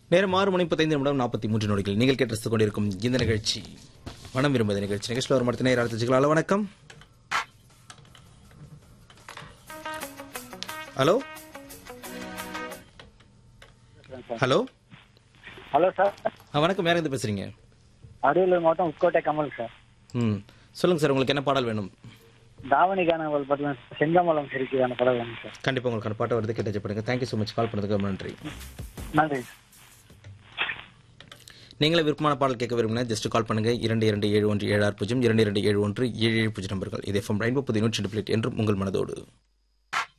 நேரம் ஆறு மணி முப்பத்தைந்து நிமிடம் நாற்பத்தி மூன்று நொடிகள் நீங்கள் கேட்டு கொண்டிருக்கும் இந்த நிகழ்ச்சி மனம் விரும்புத நிகழ்ச்சி நிகழ்ச்சியில் ஒரு மடத்தினை அடுத்த ஹலோ வணக்கம் ஹலோ ஹலோ ஹலோ சார் ஆ, வணக்கம் யார் இருந்து பேசுறீங்க அரியலூர் மாவட்டம் உட்கோட்டை கமல் சார் ம் சொல்லுங்க சார் உங்களுக்கு என்ன பாடல் வேணும் தாவணிக்கான ஒரு படம் செங்கமலம் சிரிக்கான படம் வேணும் சார் கண்டிப்பாக உங்களுக்கான பாட்டை வருது கேட்டு பண்ணுங்க தேங்க்யூ ஸோ மச் கால் பண்ணதுக்கு ரொம்ப நன்றி நன்றி நீங்களே விருப்பமான பாடல் கேட்க விரும்பினா ஜஸ்ட் கால் பண்ணுங்க இரண்டு இரண்டு ஏழு ஒன்று ஏழு ஆறு பூஜ்ஜியம் இரண்டு இரண்டு ஏழு ஒன்று ஏழு ஏழு பூஜ்ஜியம் நம்பர்கள் இது எஃப்எம் ரெயின்போ புது நூற்றி ரெண்டு பிளேட் என்றும் உங்கள் மனதோடு